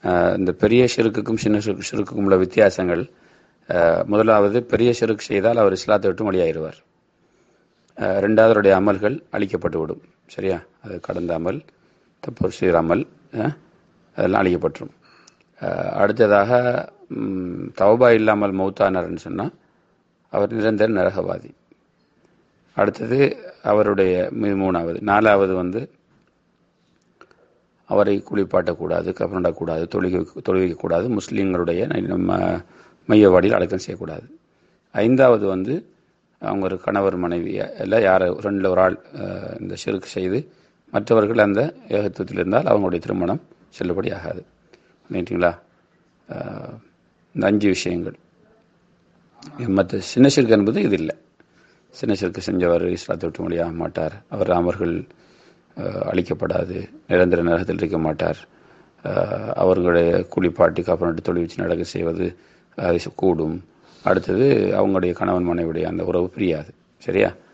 அஹ், இந்த பெரிய ஷிருக்குக்கும் சின்ன ஷிருக்கு ஷிருக்குக்கும் உள்ள வித்தியாசங்கள் அஹ், முதலாவது பெரிய ஷிருக்கு செய்தால் அவர் இஸ்லாத்தை விட்டு வெளியாயிருவார் அஹ், ரெண்டாவது அவருடைய அமல்கள் அழிக்கப்பட்டு விடும் சரியா அது கடந்த அமல் தப்பு செய்கிற அமல் அஹ், அதெல்லாம் அழிக்கப்பட்டுரும் அஹ், அடுத்ததாக ம், தௌபா இல்லாமல் மௌத்தானார்னு சொன்னால் அவர் நிரந்தர நரகவாதி அடுத்தது அவருடைய மி- மூணாவது நாலாவது வந்து அவரை குளிப்பாட்டக்கூடாது கப்பனிடக்கூடாது தொழுகை தொழுவிக்கக்கூடாது முஸ்லீம்களுடைய நம்ம மையவாடியில் அடக்கம் செய்யக்கூடாது ஐந்தாவது வந்து அவங்க ஒரு கணவர் மனைவி எல்லாம் யார் ரெண்டில் ஒரு ஆள் அஹ், இந்த ஷிருக்கு செய்து மற்றவர்கள் அந்த ஏகத்துவத்தில் இருந்தால் அவங்களுடைய திருமணம் செல்லுபடி ஆகாது ரைட்டுங்களா அஹ், இந்த அஞ்சு விஷயங்கள் மற்ற சின்ன சிறுக்கு என்பது இது இல்லை சின்ன சிறுக்கு செஞ்சவர் இஸ்லாத்தை விட்டு முடியாக மாட்டார் அவர் அமர்கள் அஹ், அழிக்கப்படாது நிரந்தர நரகத்தில் இருக்க மாட்டார் அஹ், அவர்களுடைய குளிப்பாட்டி காப்பநாட்டு தொழில் வச்சு நடக்க செய்வது அது கூடும் அடுத்தது அவங்களுடைய கணவன் மனைவியுடைய அந்த உறவு பிரியாது சரியா